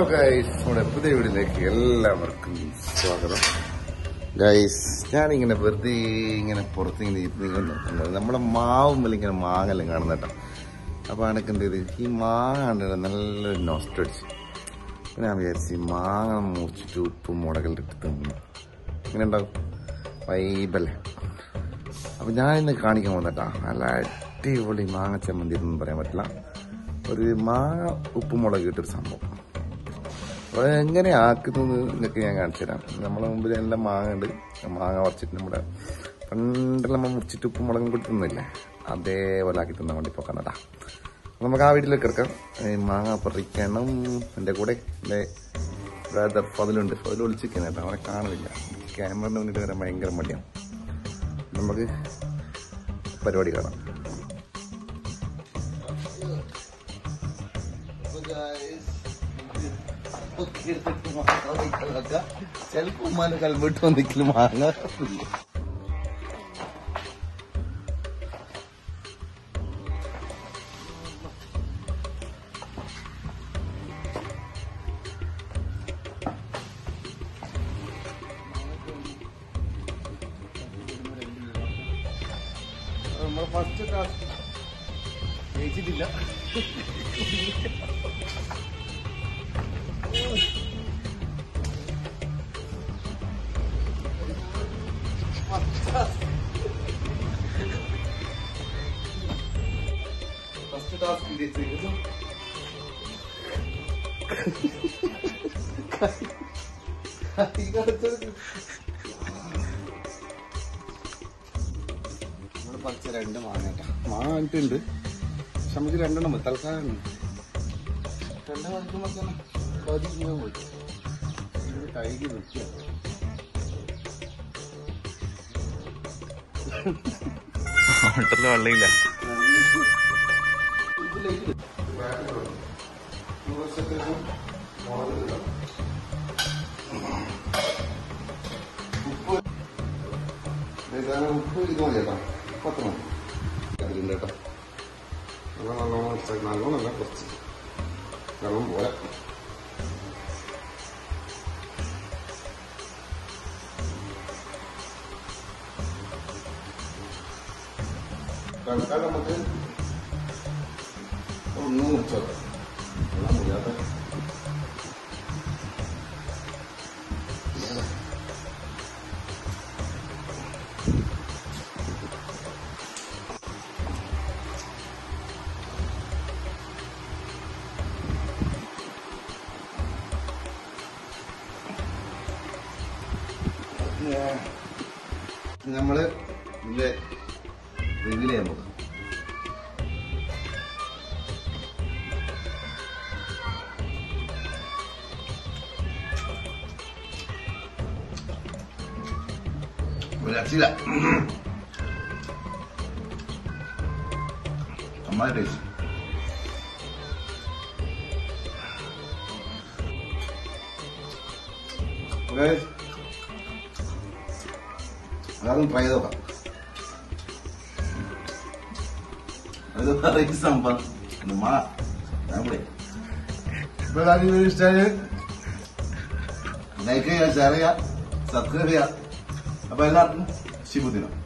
guys നമ്മുടെ പുതിയ വീടിലേക്ക് എല്ലാവർക്കും സ്വാഗതം ഗൈസ് ഞാനിങ്ങനെ വെറുതെ ഇങ്ങനെ പുറത്ത് ഇങ്ങനെ ഇരുന്ന് ഇങ്ങനെ നോക്കുന്നത് നമ്മുടെ മാവുമ്പോൾ ഇങ്ങനെ മാങ്ങെല്ലാം കാണുന്ന കേട്ടോ അപ്പോൾ അനക്ക് എന്ത് ചെയ്ത് ഈ മാങ്ങ കണ്ടിട്ട് നല്ലൊരു നോസ്റ്റ് അടിച്ചു പിന്നെ ഞാൻ വിചാരിച്ചു ഈ മാങ്ങ മുറിച്ചിട്ട് ഉപ്പും മുളകിലിട്ട് തിന്നു ഇങ്ങനെ ഉണ്ടാവും വൈബല്ലേ അപ്പം ഞാൻ ഇന്ന് കാണിക്കാൻ പോകുന്നേട്ടാ നല്ല അടിപൊളി മാങ്ങ ചമ്മന്തി ഒന്നും പറയാൻ പറ്റില്ല ഒരു മാങ്ങ ഉപ്പും മുളക് ഇട്ടൊരു സംഭവം അപ്പോൾ എങ്ങനെ ആക്കുന്നത് എന്നൊക്കെ ഞാൻ കാണിച്ചു തരാം നമ്മളെ മുമ്പിൽ എല്ലാം മാങ്ങ ഉണ്ട് മാങ്ങ പറിച്ചിട്ട് നമ്മുടെ പണ്ടെല്ലാം നമ്മൾ മുറിച്ചിട്ട് ഉപ്പും മുളകും കൂടി തിന്നില്ലേ അതേപോലെ ആക്കി തിന്നാൻ വേണ്ടി പോക്കാന്നടാ നമുക്ക് ആ വീട്ടിലേക്ക് കിടക്കാം ഈ മാങ്ങ പറിക്കണം എൻ്റെ കൂടെ എൻ്റെ ബ്രദർ ഫതിലുണ്ട് ഫതിൽ ഒളിച്ചിരിക്കുന്നത് കേട്ടോ അവനെ കാണുന്നില്ല ക്യാമറയുടെ മുന്നിട്ട് വരാൻ ഭയങ്കര മടിയാണ് നമുക്ക് പരിപാടി കാണാം ചിലപ്പോ ഉമ്മാന്റെ കൽവിട്ട് വന്നിക്കല് മാങ്ങ നമ്മൾ ഫസ്റ്റ് ടാസ്ക് ജയിച്ചിട്ടില്ല ഫസ്റ്റ് ടാസ്ക് ജയിച്ചിരിക്കുന്നു നമ്മൾ പറിച്ച രണ്ട് മാങ്ങ കേട്ടോ മാങ്ങ കണ്ടിട്ടുണ്ട് പക്ഷെ നമുക്ക് രണ്ടെണ്ണം മതി തൽക്കാലം രണ്ട് മണിക്കുമ്പോൾ തന്നെ പകുതി ജീവൻ പോയി ഇത് കഴുകി വൃത്തിയാണ് ഹോട്ടലിൽ വെള്ളമില്ല ഉപ്പ് ഇത് മതി കേട്ടോ പത്ത് മതി അതിലുണ്ട് കേട്ടോ നല്ല നല്ലോണം കുറച്ച് നല്ലോണമല്ല കുറച്ച് വെള്ളം പോലെ തൽക്കാലം നമുക്ക് ഒന്നും മുറിച്ചോട്ടെ വെള്ളം മുറിയാത്ത നമ്മള് ഇതിന്റെ റിവീൽ ചെയ്യാൻ പോകും ഒരു രക്ഷയില്ല അമ്മായി ടേസ്റ്റ് Guys, അതൊന്ന് ട്രൈ ചെയ്ത് നോക്കാം അത് പറയുന്ന സംഭവം നമ്മ നമ്മുടെ ഇപ്പൊ കാര്യം വീഡിയോ ഇഷ്ടമായി ലൈക്ക് ചെയ്യുക ഷെയർ ചെയ്യുക സബ്സ്ക്രൈബ് ചെയ്യുക അപ്പൊ എല്ലാവർക്കും ശുഭദിനം